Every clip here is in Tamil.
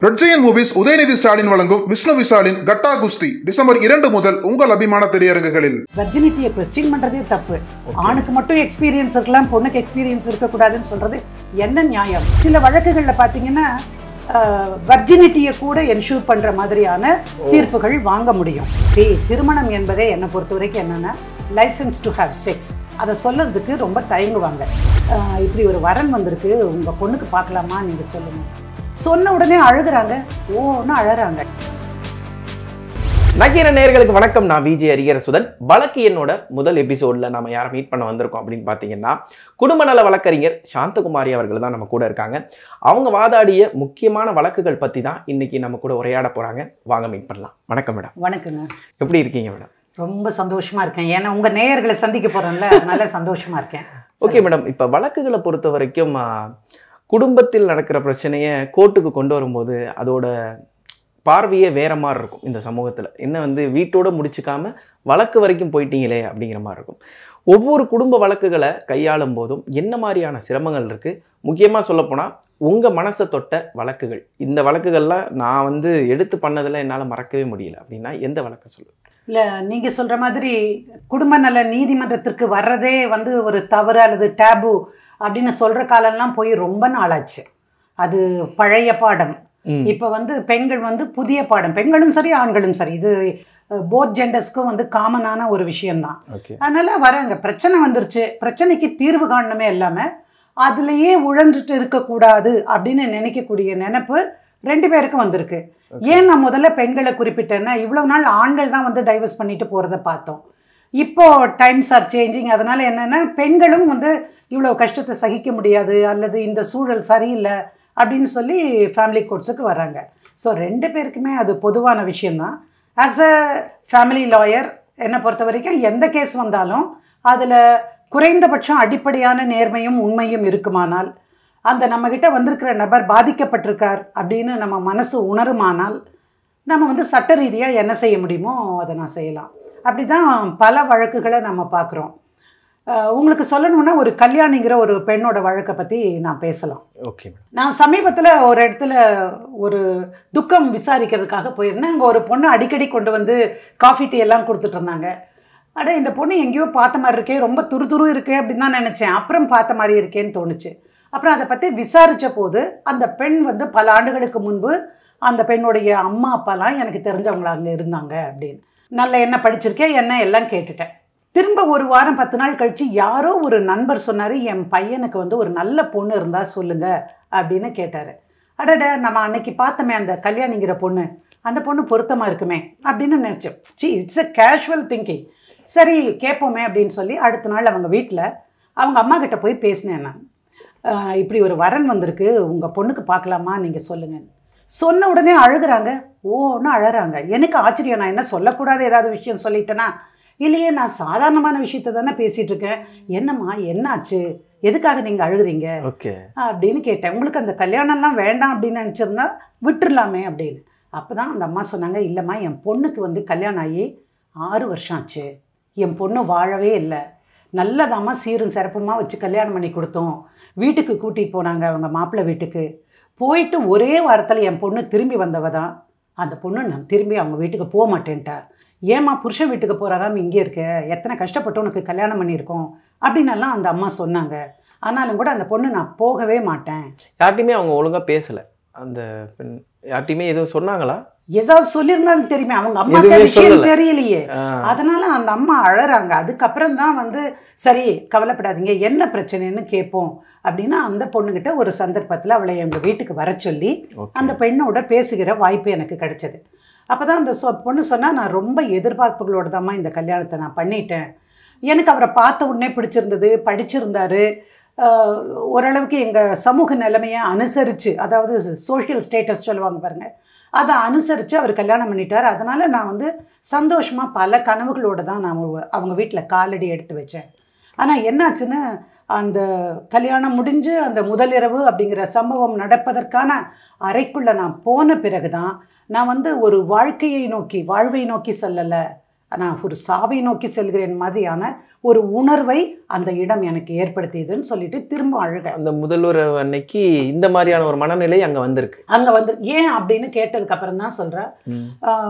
ரெட்ஜெயன் மூவிஸ் உதயநிதி ஸ்டாலின் வழங்கும் விஷ்ணு விஷாலின் கட்டா குஸ்தி டிசம்பர் இரண்டு முதல் உங்கள் அபிமான திரையரங்குகளில் வெர்ஜினிட்டியை கொஸ்டின் பண்றதே தப்பு ஆணுக்கு மட்டும் எக்ஸ்பீரியன்ஸ் இருக்கலாம் பொண்ணுக்கு எக்ஸ்பீரியன்ஸ் இருக்கக்கூடாதுன்னு சொல்றது என்ன நியாயம் சில வழக்குகளில் பார்த்தீங்கன்னா வர்ஜினிட்டியை கூட என்ஷூர் பண்ற மாதிரியான தீர்ப்புகள் வாங்க முடியும் சரி திருமணம் என்பதே என்னை பொறுத்த வரைக்கும் என்னன்னா லைசன்ஸ் டு ஹேவ் செக்ஸ் அதை சொல்றதுக்கு ரொம்ப தயங்குவாங்க அஹ், இப்படி ஒரு வரன் வந்திருக்கு உங்க பொண்ணுக்கு பார்க்கலாமா நீங்க சொல்லுங்க சொன்ன உடனே அழுகுறாங்க ஓன்னு அழறாங்க நக்கீர நேயர்களுக்கு வணக்கம் நான் விஜய் அரியரசுதன் வழக்கு என்னோட முதல் எபிசோடில் நம்ம யாரை மீட் பண்ண வந்திருக்கோம் அப்படின்னு பார்த்தீங்கன்னா குடும்ப நல வழக்கறிஞர் சாந்தகுமாரி அவர்கள் தான் நம்ம கூட இருக்காங்க அவங்க வாதாடிய முக்கியமான வழக்குகள் பற்றி தான் இன்னைக்கு நம்ம கூட உரையாட போகிறாங்க வாங்க மீட் பண்ணலாம் வணக்கம் மேடம் வணக்கங்க எப்படி இருக்கீங்க மேடம் ரொம்ப சந்தோஷமா இருக்கேன் ஏன்னா உங்க நேயர்களை சந்திக்க போறேன்ல அதனால சந்தோஷமா இருக்கேன் ஓகே மேடம் இப்போ வழக்குகளை பொறுத்த வரைக்கும் ஆ, குடும்பத்தில் நடக்கிற பிரச்சனையை கோர்ட்டுக்கு கொண்டு வரும்போது அதோட பார்வையே வேற மாதிரி இருக்கும் இந்த சமூகத்தில் என்ன வந்து வீட்டோட முடிச்சுக்காம வழக்கு வரைக்கும் போயிட்டீங்களே அப்படிங்கிற மாதிரி இருக்கும் ஒவ்வொரு குடும்ப வழக்குகளை கையாளும் போதும் என்ன மாதிரியான சிரமங்கள் இருக்குது முக்கியமாக சொல்லப்போனால் உங்கள் மனசை தொட்ட வழக்குகள் இந்த வழக்குகள்லாம் நான் வந்து எடுத்து பண்ணதில் என்னால் மறக்கவே முடியல அப்படின்னா எந்த வழக்கை சொல்லு இல்ல நீங்க சொல்ற மாதிரி குடும்ப நல நீதிமன்றத்திற்கு வர்றதே வந்து ஒரு தவறு அல்லது டேபு அப்படின்னு சொல்ற காலம்லாம் போய் ரொம்ப நாளாச்சு அது பழைய பாடம் ம். இப்போ வந்து பெண்கள் வந்து புதிய பாடம் பெண்களும் சரி ஆண்களும் சரி இது போத் ஜெண்டர்ஸ்க்கும் வந்து காமனான ஒரு விஷயம்தான் ஓகே அதனால வராங்க பிரச்சனை வந்துருச்சு பிரச்சனைக்கு தீர்வு காணணுமே இல்லாமல் அதுலேயே உழந்துட்டு இருக்கக்கூடாது அப்படின்னு நினைக்கக்கூடிய நினைப்பு ரெண்டு பேருக்கும் வந்திருக்கு ஏன் நான் முதல்ல பெண்களை குறிப்பிட்டேன்னா இவ்வளவு நாள் ஆண்கள் தான் வந்து டைவர்ஸ் பண்ணிட்டு போகிறத பார்த்தோம் இப்போ டைம்ஸ் ஆர் சேஞ்சிங் அதனால என்னன்னா பெண்களும் வந்து இவ்வளோ கஷ்டத்தை சகிக்க முடியாது அல்லது இந்த சூழல் சரியில்லை அப்படின்னு சொல்லி ஃபேமிலி கோர்ட்ஸுக்கு வராங்க ஸோ ரெண்டு பேருக்குமே அது பொதுவான விஷயந்தான் ஆஸ் அ ஃபேமிலி லாயர் என்னை பொறுத்த வரைக்கும் எந்த கேஸ் வந்தாலும் அதில் குறைந்தபட்சம் அடிப்படையான நேர்மையும் உண்மையும் இருக்குமானால் அந்த நம்மக்கிட்ட வந்திருக்கிற நபர் பாதிக்கப்பட்டிருக்கார் அப்படின்னு நம்ம மனசு உணருமானால் நம்ம வந்து சட்ட ரீதியாக என்ன செய்ய முடியுமோ அதை நான் செய்யலாம் அப்படி தான் பல வழக்குகளை நம்ம பார்க்குறோம் உங்களுக்கு சொல்லணும்னா ஒரு கல்யாணிங்கிற ஒரு பெண்ணோட வழக்கை பற்றி நான் பேசலாம் ஓகே மேடம் நான் சமீபத்தில் ஒரு இடத்துல ஒரு துக்கம் விசாரிக்கிறதுக்காக போயிருந்தேன் அங்கே ஒரு பொண்ணு அடிக்கடி கொண்டு வந்து காஃபி டீ எல்லாம் கொடுத்துட்டு இருந்தாங்க அட இந்த பொண்ணு எங்கேயோ பார்த்த மாதிரி இருக்கே ரொம்ப துரு துரு இருக்கே அப்படின்னு தான் நினச்சேன் அப்புறம் பார்த்த மாதிரி இருக்கேன்னு தோணுச்சு அப்புறம் அதை பற்றி விசாரித்த போது அந்த பெண் வந்து பல ஆண்டுகளுக்கு முன்பு அந்த பெண்ணுடைய அம்மா அப்பாலாம் எனக்கு தெரிஞ்சவங்கள அங்கே இருந்தாங்க அப்படின்னு நல்ல என்ன படிச்சிருக்கேன் என்ன எல்லாம் கேட்டுட்டேன் திரும்ப ஒரு வாரம் பத்து நாள் கழித்து யாரோ ஒரு நண்பர் சொன்னார் என் பையனுக்கு வந்து ஒரு நல்ல பொண்ணு இருந்தால் சொல்லுங்க அப்படின்னு கேட்டார் அடட நம்ம அன்னைக்கு பார்த்தோமே அந்த கல்யாணிங்கிற பொண்ணு அந்த பொண்ணு பொருத்தமாக இருக்குமே அப்படின்னு நினச்சேன் see it's a casual thinking சரி கேட்போமே அப்படின்னு சொல்லி அடுத்த நாள் அவங்க வீட்டில் அவங்க அம்மா கிட்ட போய் பேசினேன் நான் ஆஹ் இப்படி ஒரு வரன் வந்திருக்கு உங்கள் பொண்ணுக்கு பார்க்கலாமா நீங்கள் சொல்லுங்கள் சொன்ன உடனே அழுகுறாங்க ஓன்னு அழறாங்க எனக்கு ஆச்சரியம் நான் என்ன சொல்லக்கூடாத ஏதாவது விஷயம் சொல்லிட்டேனா இல்லையே நான் சாதாரணமான விஷயத்த தானே பேசிகிட்டு இருக்கேன் என்னம்மா என்னாச்சு எதுக்காக நீங்கள் அழுகுறீங்க ஓகே அப்படின்னு கேட்டேன் உங்களுக்கு அந்த கல்யாணம்லாம் வேண்டாம் அப்படின்னு நினச்சிருந்தா விட்டுறலாமே அப்படின்னு அப்போ தான் அந்த அம்மா சொன்னாங்க இல்லைம்மா என் பொண்ணுக்கு வந்து கல்யாணம் ஆகி ஆறு வருஷம் ஆச்சு என் பொண்ணு வாழவே இல்லை நல்லதாம்மா சீரும் சிறப்புமா வச்சு கல்யாணம் பண்ணி கொடுத்தோம் வீட்டுக்கு கூட்டிகிட்டு போனாங்க அவங்க மாப்பிள்ளை வீட்டுக்கு போயிட்டு ஒரே வாரத்தில் என் பொண்ணு திரும்பி வந்தவ தான் அந்த பொண்ணு நான் திரும்பி அவங்க வீட்டுக்கு போக மாட்டேன்ட்டா ஏம்மா புருஷன் வீட்டுக்கு போகிறாகாம இங்கே இருக்க எத்தனை கஷ்டப்பட்டு உனக்கு கல்யாணம் பண்ணியிருக்கோம் அப்படின்னெல்லாம் அந்த அம்மா சொன்னாங்க ஆனாலும் கூட அந்த பொண்ணு நான் போகவே மாட்டேன் யார்ட்டையுமே அவங்க ஒழுங்காக பேசலை அந்த பெண் யார்ட்டையுமே எதுவும் சொன்னாங்களா ஏதாவது சொல்லியிருந்தாலும் தெரியுமே அவங்க அம்மா எதுவுமே விஷயம் சொல்லல. தெரியலையே ஆ, அதனால அந்த அம்மா அழறாங்க அதுக்கப்புறம் தான் வந்து சரி கவலைப்படாதீங்க என்ன பிரச்சனைன்னு கேட்போம் அப்படின்னா அந்த பொண்ணுகிட்ட ஒரு சந்தர்ப்பத்தில் அவளை எங்கள் வீட்டுக்கு வர சொல்லி okay. அந்த பெண்ணோட பேசுகிற வாய்ப்பு எனக்கு கிடைச்சது அப்போ தான் அந்த சொ பொண்ணு சொன்னால் நான் ரொம்ப எதிர்பார்ப்புகளோட தாம்மா இந்த கல்யாணத்தை நான் பண்ணிட்டேன் எனக்கு அவரை பார்த்த உடனே பிடிச்சிருந்தது படிச்சிருந்தாரு ஆஹ், ஓரளவுக்கு எங்கள் சமூக நிலைமையை அனுசரித்து அதாவது சோஷியல் ஸ்டேட்டஸ் சொல்லுவாங்க பாருங்க அதை அனுசரித்து அவர் கல்யாணம் பண்ணிட்டார் அதனால் நான் வந்து சந்தோஷமாக பல கனவுகளோடு தான் நான் அவங்க- அவங்க வீட்டில் காலடி எடுத்து வச்சேன் ஆனால் என்னாச்சுன்னு அந்த கல்யாணம் முடிஞ்சு அந்த முதலிரவு அப்படிங்கிற சம்பவம் நடப்பதற்கான அறைக்குள்ளே நான் போன பிறகு தான் நான் வந்து ஒரு வாழ்க்கையை நோக்கி வாழ்வை நோக்கி செல்லலை நான் ஒரு சாவை நோக்கி செல்கிறேன் மாதிரியான ஒரு உணர்வை அந்த இடம் எனக்கு ஏற்படுத்தியதுன்னு சொல்லிட்டு திரும்ப அழுக அந்த முதல்வர் அன்னைக்கு இந்த மாதிரியான ஒரு மனநிலை அங்க வந்திருக்கு அங்க வந்து ஏன் அப்படின்னு கேட்டதுக்கு அப்புறம் தான் சொல்றேன் ம்.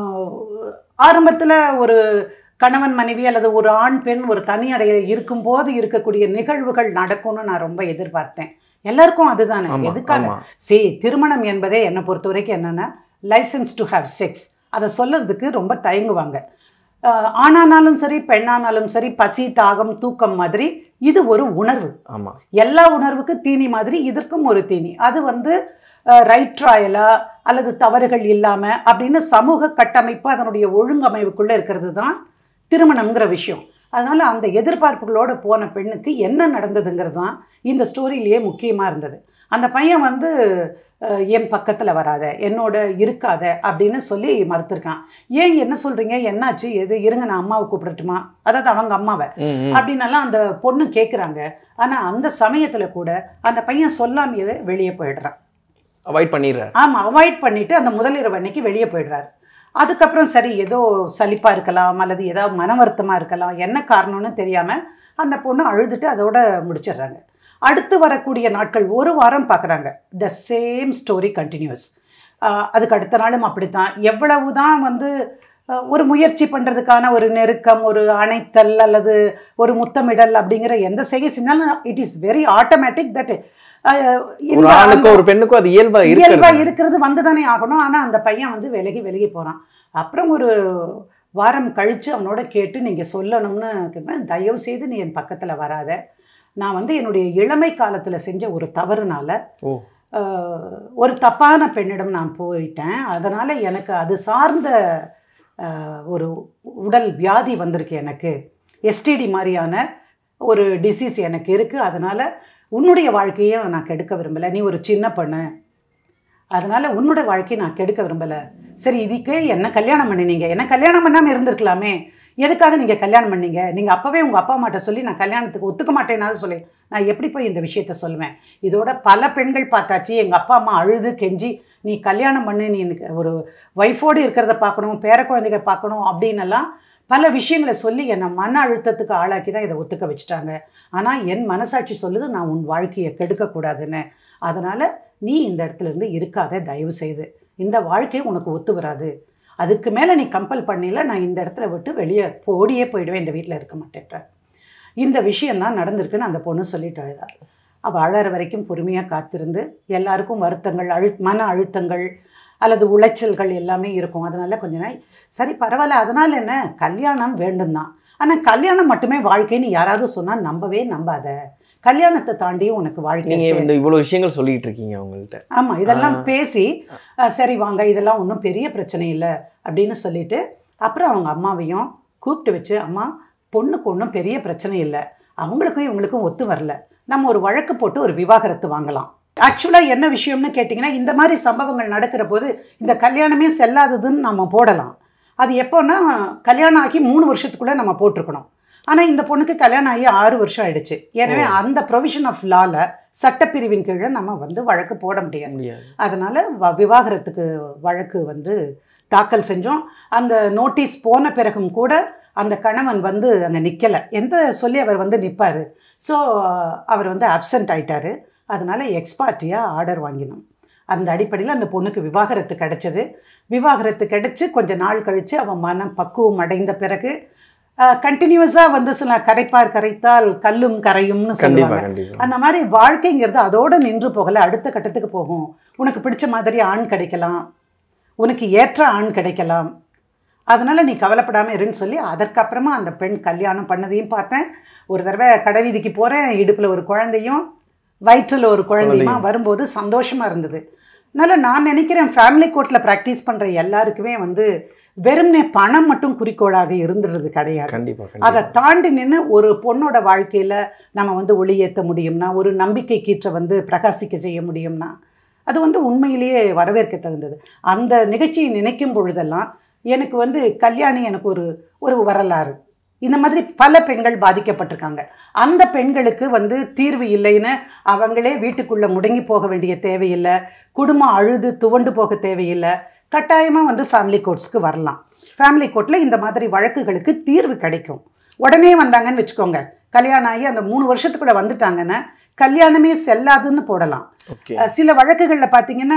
ஆரம்பத்தில் ஒரு கணவன் மனைவி அல்லது ஒரு ஆண் பெண் ஒரு தனி அறையில் இருக்கும்போது இருக்கக்கூடிய நிகழ்வுகள் நடக்கும்னு நான் ரொம்ப எதிர்பார்த்தேன் எல்லாருக்கும் அதுதானே ஆமா எதுக்காக ஆமா சி திருமணம் என்பதே என்னை பொறுத்த வரைக்கும் என்னென்னா லைசன்ஸ் டு ஹேவ் செக்ஸ் அதை சொல்கிறதுக்கு ரொம்ப தயங்குவாங்க ஆஹ் ஆணானாலும் சரி பெண்ணானாலும் சரி பசி தாகம் தூக்கம் மாதிரி இது ஒரு உணர்வு ஆமா எல்லா உணர்வுக்கும் தீனி மாதிரி இதற்கும் ஒரு தீனி அது வந்து ரைட் ட்ராயலா அல்லது தவறுகள் இல்லாமல் அப்படின்னு சமூக கட்டமைப்பு அதனுடைய ஒழுங்கமைவுக்குள்ளே இருக்கிறது தான் திருமணம்ங்கிற விஷயம் அதனால் அந்த எதிர்பார்ப்புகளோடு போன பெண்ணுக்கு என்ன நடந்ததுங்கிறது தான் இந்த ஸ்டோரியிலேயே முக்கியமாக இருந்தது அந்த பையன் வந்து அஹ், என் பக்கத்தில் வராத என்னோட இருக்காத அப்படின்னு சொல்லி மறுத்திருக்கான் ஏன் என்ன சொல்கிறீங்க என்னாச்சு எது இருங்க நான் அம்மாவை கூப்பிடட்டுமா அதாவது அவங்க அம்மாவை ம், ம். அப்படின்னெல்லாம் அந்த பொண்ணு கேட்குறாங்க ஆனால் அந்த சமயத்தில் கூட அந்த பையன் சொல்லாமையே வெளியே போயிடுறான் அவாய்ட் பண்ணிடுறாரு ஆமாம் அவாய்ட் பண்ணிவிட்டு அந்த முதலிரவு அன்னைக்கு வெளியே போயிடுறாரு அதுக்கப்புறம் சரி ஏதோ சலிப்பாக இருக்கலாம் அல்லது ஏதாவது மன வருத்தமாக இருக்கலாம் என்ன காரணம்னு தெரியாமல் அந்த பொண்ணு அழுதுட்டு அதோட முடிச்சிடுறாங்க அடுத்து வரக்கூடிய நாட்கள் ஒரு வாரம் பார்க்குறாங்க த சேம் ஸ்டோரி கண்டினியூஸ் அதுக்கு அடுத்த நாளும் அப்படித்தான் எவ்வளவு தான் வந்து ஆஹ், ஒரு முயற்சி பண்ணுறதுக்கான ஒரு நெருக்கம் ஒரு அணைத்தல் அல்லது ஒரு முத்தமிடல் அப்படிங்கிற எந்த செய்கை செஞ்சாலும் it is very automatic that ஒரு ஆணுக்கும் ஒரு பெண்ணுக்கும் அது இயல்பா இயல்பா இருக்கு இருக்கிறது வந்துதானே ஆகணும் ஆனா அந்த பையன் வந்து விலகி விலகி போறான் அப்புறம் ஒரு வாரம் கழிச்சு அவனோட கேட்டு நீங்க சொல்லணும்னு கேட்பேன் தயவு செய்து நீ என் பக்கத்துல வராத நான் வந்து என்னுடைய இளமை காலத்துல செஞ்ச ஒரு தவறுனால ஓ ஆஹ், ஒரு தப்பான பெண்ணிடம் நான் போயிட்டேன் அதனால எனக்கு அது சார்ந்த ஆஹ், ஒரு உடல் வியாதி வந்திருக்கு எனக்கு எஸ்டிடி மாதிரியான ஒரு டிசீஸ் எனக்கு இருக்குது அதனால் உன்னுடைய வாழ்க்கையை நான் கெடுக்க விரும்பலை நீ ஒரு சின்ன பொண்ணு அதனால் உன்னுடைய வாழ்க்கையை நான் கெடுக்க விரும்பலை சரி இதுக்கே என்ன கல்யாணம் பண்ணினீங்க என்ன கல்யாணம் பண்ணாமல் இருந்திருக்கலாமே எதுக்காக நீங்கள் கல்யாணம் பண்ணீங்க நீங்கள் அப்போவே உங்கள் அப்பா அம்மாட்ட சொல்லி நான் கல்யாணத்துக்கு ஒத்துக்க மாட்டேனாவது சொல்லி நான் எப்படி போய் இந்த விஷயத்த சொல்லுவேன் இதோட பல பெண்கள் பார்த்தாச்சு எங்கள் அப்பா அம்மா அழுது கெஞ்சி நீ கல்யாணம் பண்ணு நீ எனக்கு ஒரு ஒய்ஃபோடு இருக்கிறத பார்க்கணும் பேர குழந்தைகள் பார்க்கணும் அப்படின்னெல்லாம் பல விஷயங்களை சொல்லி என்னை மன அழுத்தத்துக்கு ஆளாக்கி தான் இதை ஒத்துக்க வச்சுட்டாங்க ஆனால் என் மனசாட்சி சொல்லுது நான் உன் வாழ்க்கையை கெடுக்கக்கூடாதுன்னு அதனால் நீ இந்த இடத்துல இருந்து இருக்காத தயவு செய்து இந்த வாழ்க்கை உனக்கு ஒத்து வராது அதுக்கு மேலே நீ கம்பல் பண்ணல நான் இந்த இடத்துல விட்டு வெளியே ஓடியே போயிடுவேன் இந்த வீட்டில் இருக்க மாட்டேன்றேன் இந்த விஷயம்தான் நடந்திருக்குன்னு அந்த பொண்ணு சொல்லிட்டு அழுதார் அவள் அழற வரைக்கும் பொறுமையாக காத்திருந்து எல்லாருக்கும் வருத்தங்கள் அழு மன அழுத்தங்கள் அல்லது உளைச்சல்கள் எல்லாமே இருக்கும் அதனால கொஞ்ச நாள் சரி பரவாயில்ல அதனால் என்ன கல்யாணம் வேண்டும் தான் ஆனால் கல்யாணம் மட்டுமே வாழ்க்கைன்னு யாராவது சொன்னால் நம்பவே நம்பாத கல்யாணத்தை தாண்டியும் உனக்கு வாழ்க்கை நீங்க இருக்கு. இந்த இவ்வளவு விஷயங்கள் சொல்லிட்டு இருக்கீங்க அவங்கள்ட்ட ஆமாம் இதெல்லாம் ஆ. பேசி அஹ், சரி வாங்க இதெல்லாம் ஒன்றும் பெரிய பிரச்சனை இல்லை அப்படின்னு சொல்லிட்டு அப்புறம் அவங்க அம்மாவையும் கூப்பிட்டு வச்சு அம்மா பொண்ணுக்கு ஒன்றும் பெரிய பிரச்சனை இல்லை அவங்களுக்கும் இவங்களுக்கும் ஒத்து வரல நம்ம ஒரு வழக்கு போட்டு ஒரு விவாகரத்து வாங்கலாம் ஆக்சுவலாக என்ன விஷயம்னு கேட்டிங்கன்னா இந்த மாதிரி சம்பவங்கள் நடக்கிற போது இந்த கல்யாணமே செல்லாததுன்னு நம்ம போடலாம் அது எப்போன்னா கல்யாணம் ஆகி மூணு வருஷத்துக்குள்ளே நம்ம போட்டிருக்கணும் ஆனால் இந்த பொண்ணுக்கு கல்யாணம் ஆகி ஆறு வருஷம் ஆயிடுச்சு எனவே ஓ. அந்த ப்ரொவிஷன் ஆஃப் லால சட்டப்பிரிவின் கீழே நம்ம வந்து வழக்கு போட முடியாது முடியாது அதனால் வ விவாகரத்துக்கு வழக்கு வந்து தாக்கல் செஞ்சோம் அந்த நோட்டீஸ் போன பிறகும் கூட அந்த கணவன் வந்து அங்கே நிற்கலை எந்த சொல்லி அவர் வந்து நிற்பார் ஸோ அவர் வந்து அப்சண்ட் ஆயிட்டாரு அதனால் எக்ஸ்பார்ட்டியாக ஆர்டர் வாங்கினோம் அந்த அடிப்படையில் அந்த பொண்ணுக்கு விவாகரத்து கிடைச்சது விவாகரத்து கிடைச்சு கொஞ்ச நாள் கழித்து அவன் மனம் பக்குவம் அடைந்த பிறகு கண்டினியூஸாக வந்து சில கரைப்பார் கரைத்தால் கல்லும் கரையும்னு கண்டிப்பா சொல்லுவாங்க கண்டிப்பா அந்த மாதிரி வாழ்க்கைங்கிறது அதோட நின்று போகல அடுத்த கட்டத்துக்கு போகும் உனக்கு பிடிச்ச மாதிரி ஆண் கிடைக்கலாம் உனக்கு ஏற்ற ஆண் கிடைக்கலாம் அதனால நீ கவலைப்படாமல் இருன்னு சொல்லி அதற்கப்புறமா அந்த பெண் கல்யாணம் பண்ணதையும் பார்த்தேன் ஒரு தடவை கடைவீதிக்கு போகிறேன் இடுப்பில் ஒரு குழந்தையும் வயிற்றில் ஒரு குழந்தையுமா குழந்தையும். வரும்போது சந்தோஷமாக இருந்தது அதனால் நான் நினைக்கிறேன் ஃபேமிலி கோர்ட்டில் ப்ராக்டிஸ் பண்ணுற எல்லாருக்குமே வந்து வெறும்னே பணம் மட்டும் குறிக்கோளாக இருந்துடுறது கிடையாது கண்டிப்பா அதை கண்டிப்பா தாண்டி நின்று ஒரு பொண்ணோட வாழ்க்கையில் நம்ம வந்து ஒளியேற்ற முடியும்னா ஒரு நம்பிக்கை கீற்ற வந்து பிரகாசிக்க செய்ய முடியும்னா அது வந்து உண்மையிலேயே வரவேற்க தகுந்தது அந்த நிகழ்ச்சியை நினைக்கும் பொழுதெல்லாம் எனக்கு வந்து கல்யாணி எனக்கு ஒரு ஒரு வரலாறு இந்த மாதிரி பல பெண்கள் பாதிக்கப்பட்டிருக்காங்க அந்த பெண்களுக்கு வந்து தீர்வு இல்லைன்னு அவங்களே வீட்டுக்குள்ளே முடங்கி போக வேண்டிய தேவையில்லை குடும்பம் அழுது துவண்டு போக தேவையில்லை கட்டாயமாக வந்து ஃபேமிலி கோர்ட்ஸ்க்கு வரலாம் ஃபேமிலி கோர்ட்டில் இந்த மாதிரி வழக்குகளுக்கு தீர்வு கிடைக்கும் உடனே வந்தாங்கன்னு வச்சுக்கோங்க கல்யாணம் ஆகி அந்த மூணு வருஷத்துக்குள்ள வந்துட்டாங்கன்னா கல்யாணமே செல்லாதுன்னு போடலாம் ஓகே அஹ் சில வழக்குகளில் பார்த்தீங்கன்னா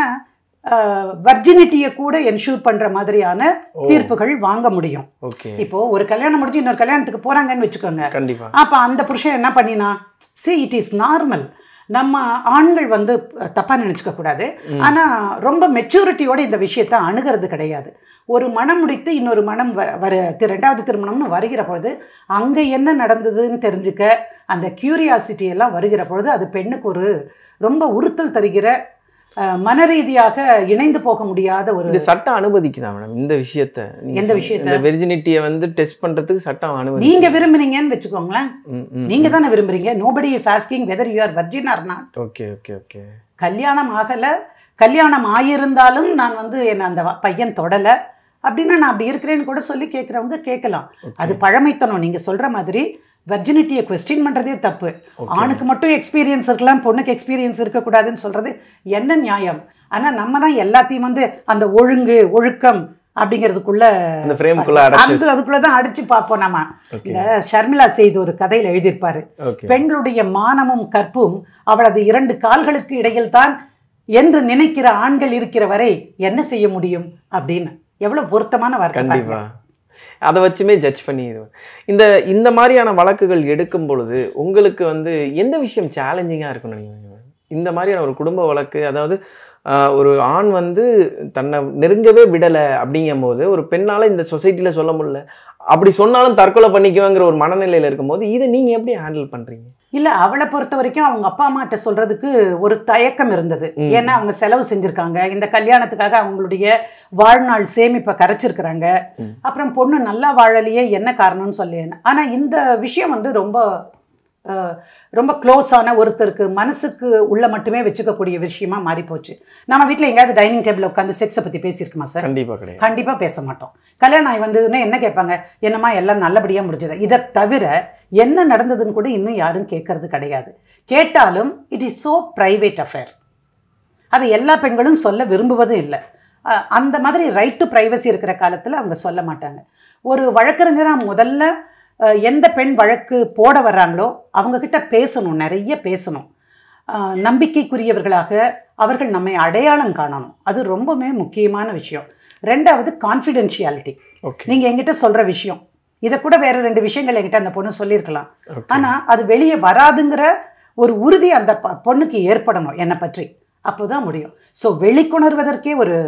வர்ஜினிட்டியை கூட என்ஷூர் பண்ணுற மாதிரியான தீர்ப்புகள் வாங்க முடியும் ஓகே இப்போ ஒரு கல்யாணம் முடிஞ்சு இன்னொரு கல்யாணத்துக்கு போறாங்கன்னு வச்சுக்கோங்க கண்டிப்பா அப்ப அந்த புருஷன் என்ன பண்ணினா சி இட் இஸ் நார்மல் நம்ம ஆண்கள் வந்து தப்பா நினைச்சுக்க கூடாது ஆனா ரொம்ப மெச்சூரிட்டியோட இந்த விஷயத்தை அணுகிறது கிடையாது ஒரு மனம் முடித்து இன்னொரு மனம் வ- வர தி- ரெண்டாவது திருமணம்னு வருகிற பொழுது அங்க என்ன நடந்ததுன்னு தெரிஞ்சுக்க அந்த கியூரியாசிட்டி எல்லாம் வருகிற பொழுது அது பெண்ணுக்கு ஒரு ரொம்ப உறுத்தல் தருகிற அஹ், மனரீதியாக இணைந்து போக முடியாத ஒரு இது சட்டம் அனுமதிக்குதா மேடம் இந்த விஷயத்த நீங்க எந்த சொன்ன- விஷயத்த? இந்த வெர்ஜினிட்டியை வந்து டெஸ்ட் பண்றதுக்கு சட்டம் அனுமதி நீங்க விரும்புனீங்கன்னு வச்சுக்கோங்களேன் ம், ம். நீங்க தானே விரும்புறீங்க nobody is asking whether you are virgin or not okay okay okay கல்யாணம் ஆகலை கல்யாணம் ஆகியிருந்தாலும் நான் வந்து என்ன அந்த வ- பையன் தொடலை அப்படின்னா நான் அப்படி இருக்கிறேன்னு கூட சொல்லி கேட்குறவங்க கேட்கலாம் அது பழமைத்தனம் நீங்கள் சொல்கிற மாதிரி வெர்ஜினிட்டியை கொஸ்டின் பண்ணுறதே தப்பு ஆணுக்கு மட்டும் எக்ஸ்பீரியன்ஸ் இருக்கலாம் பொண்ணுக்கு எக்ஸ்பீரியன்ஸ் இருக்கக்கூடாதுன்னு சொல்கிறது என்ன நியாயம் ஆனால் நம்ம தான் எல்லாத்தையும் வந்து அந்த ஒழுங்கு ஒழுக்கம் அப்படிங்கிறதுக்குள்ள அந்த ஃப்ரேம்குள்ள அடைச்சு அந்த அதுக்குள்ள தான் அடிச்சு பார்ப்போம் நம்ம ஓகே இந்த ஷர்மிளா செய்து ஒரு கதையில் எழுதியிருப்பாரு ஓகே பெண்களுடைய மானமும் கற்பும் அவளது இரண்டு கால்களுக்கு இடையில் தான் என்று நினைக்கிற ஆண்கள் இருக்கிற வரை என்ன செய்ய முடியும் அப்படின்னு எவ்வளவு பொருத்தமான வார்த்தை கண்டிப்பா பாருங்க. அதை வச்சுமே ஜட்ஜ் பண்ணி இது இந்த இந்த மாதிரியான வழக்குகள் எடுக்கும் பொழுது உங்களுக்கு வந்து எந்த விஷயம் சேலஞ்சிங்காக இருக்கும்னு நினைக்கிறீங்க இந்த மாதிரியான ஒரு குடும்ப வழக்கு அதாவது ஆஹ், ஒரு ஆண் வந்து தன்னை நெருங்கவே விடலை அப்படிங்கும் போது ஒரு பெண்ணால் இந்த சொசைட்டியில் சொல்ல முடியல அப்படி சொன்னாலும் தற்கொலை பண்ணிக்குவேங்கிற ஒரு மனநிலையில் இருக்கும்போது இதை நீங்கள் எப்படி ஹேண்டில் பண்ணுறீங்க இல்ல அவளை பொறுத்த வரைக்கும் அவங்க அப்பா அம்மாட்ட சொல்றதுக்கு ஒரு தயக்கம் இருந்தது ம். ஏன்னா அவங்க செலவு செஞ்சிருக்காங்க இந்த கல்யாணத்துக்காக அவங்களுடைய வாழ்நாள் சேமிப்பை கரைச்சிருக்கிறாங்க ம். அப்புறம் பொண்ணு நல்லா வாழலையே என்ன காரணம்னு சொல்லி ஆனா இந்த விஷயம் வந்து ரொம்ப அஹ், ரொம்ப க்ளோஸான ஒருத்தருக்கு மனசுக்கு உள்ள மட்டுமே வச்சுக்கக்கூடிய விஷயமா மாறி போச்சு நம்ம வீட்டில் எங்கேயாவது டைனிங் டேபிள் உட்காந்து செக்ஸை பற்றி பேசியிருக்குமா சார் கண்டிப்பாக கிடையாது கண்டிப்பாக பேச மாட்டோம் கல்யாணம் ஆகி வந்ததுன்னா என்ன கேட்பாங்க என்னம்மா எல்லாம் நல்லபடியாக முடிஞ்சது இதை தவிர என்ன நடந்ததுன்னு கூட இன்னும் யாரும் கேட்கறது கிடையாது கேட்டாலும் it is so private affair அதை எல்லா பெண்களும் சொல்ல விரும்புவதும் இல்லை அஹ் அந்த மாதிரி ரைட் டு ப்ரைவசி இருக்கிற காலத்தில் அவங்க சொல்ல மாட்டாங்க ஒரு வழக்கறிஞராக முதல்ல அஹ், எந்த பெண் வழக்கு போட வர்றாங்களோ அவங்கக்கிட்ட பேசணும் நிறைய பேசணும் அஹ், நம்பிக்கைக்குரியவர்களாக அவர்கள் நம்மை அடையாளம் காணணும் அது ரொம்பவுமே முக்கியமான விஷயம் ரெண்டாவது கான்ஃபிடென்ஷியாலிட்டி ஓகே நீங்கள் என்கிட்ட சொல்கிற விஷயம் இதை கூட வேற ரெண்டு விஷயங்கள் என்கிட்ட அந்த பொண்ணு சொல்லியிருக்கலாம் ஓகே ஆனால் அது வெளியே வராதுங்கிற ஒரு உறுதி அந்த ப- பொண்ணுக்கு ஏற்படணும் என்னை பற்றி அப்போதான் முடியும் ஸோ வெளிக்கொணர்வதற்கே ஒரு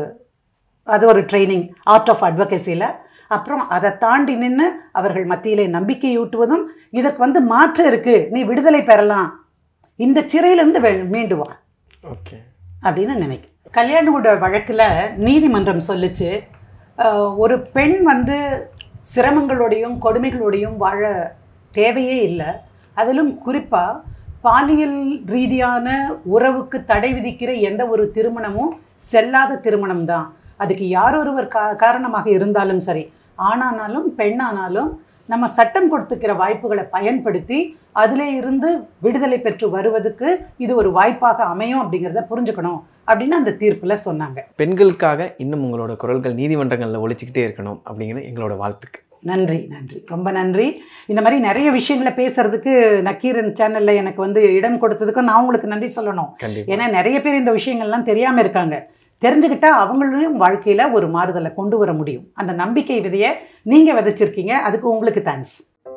அது ஒரு ட்ரைனிங் ஆர்ட் ஆஃப் அட்வொகேசியில் அப்புறம் அதை தாண்டி நின்று அவர்கள் மத்தியிலே நம்பிக்கையூட்டுவதும் இதற்கு வந்து மாற்று இருக்கு நீ விடுதலை பெறலாம் இந்த சிறையிலிருந்து வெ மீண்டு வா ஓகே அப்படின்னு நினைக்கிறேன் கல்யாணோட வழக்கில் நீதிமன்றம் சொல்லுச்சு அஹ், ஒரு பெண் வந்து சிரமங்களோடையும் கொடுமைகளோடையும் வாழ தேவையே இல்லை அதிலும் குறிப்பாக பாலியல் ரீதியான உறவுக்கு தடை விதிக்கிற எந்த ஒரு திருமணமும் செல்லாத திருமணம் தான் அதுக்கு யாரொருவர் கா காரணமாக இருந்தாலும் சரி ஆணானாலும் பெண்ணானாலும் நம்ம சட்டம் கொடுத்துக்கிற வாய்ப்புகளை பயன்படுத்தி அதிலே இருந்து விடுதலை பெற்று வருவதற்கு இது ஒரு வாய்ப்பாக அமையும் அப்படிங்கிறத புரிஞ்சுக்கணும் அப்படின்னு அந்த தீர்ப்பில் சொன்னாங்க பெண்களுக்காக இன்னும் உங்களோட குரல்கள் நீதிமன்றங்களில் ஒழிச்சிக்கிட்டே இருக்கணும் அப்படிங்கிறது எங்களோட வாழ்த்துக்கு நன்றி நன்றி ரொம்ப நன்றி இந்த மாதிரி நிறைய விஷயங்களை பேசுறதுக்கு நக்கீரன் சேனல்ல எனக்கு வந்து இடம் கொடுத்ததுக்கும் நான் உங்களுக்கு நன்றி சொல்லணும் கண்டிப்பாக ஏன்னா நிறைய பேர் இந்த விஷயங்கள்லாம் தெரியாம இருக்காங்க தெரிஞ்சுக்கிட்டா அவங்களும் வாழ்க்கையில ஒரு மாறுதலை கொண்டு வர முடியும் அந்த நம்பிக்கை விதையை நீங்க விதைச்சிருக்கீங்க அதுக்கு உங்களுக்கு தேங்க்ஸ்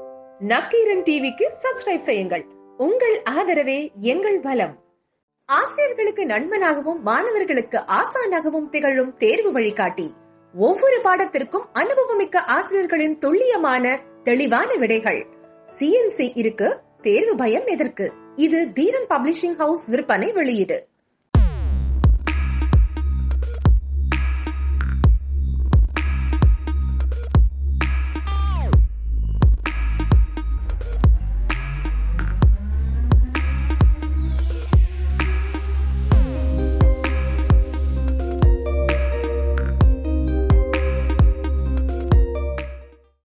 நக்கீரன் டிவிக்கு சப்ஸ்கிரைப் செய்யுங்கள் உங்கள் ஆதரவே எங்கள் பலம் ஆசிரியர்களுக்கு நண்பனாகவும் மாணவர்களுக்கு ஆசானாகவும் திகழும் தேர்வு வழிகாட்டி ஒவ்வொரு பாடத்திற்கும் அனுபவமிக்க ஆசிரியர்களின் துல்லியமான தெளிவான விடைகள் சிஎன்சி இருக்கு தேர்வு பயம் எதற்கு இது தீரன் பப்ளிஷிங் ஹவுஸ் விற்பனை வெளியீடு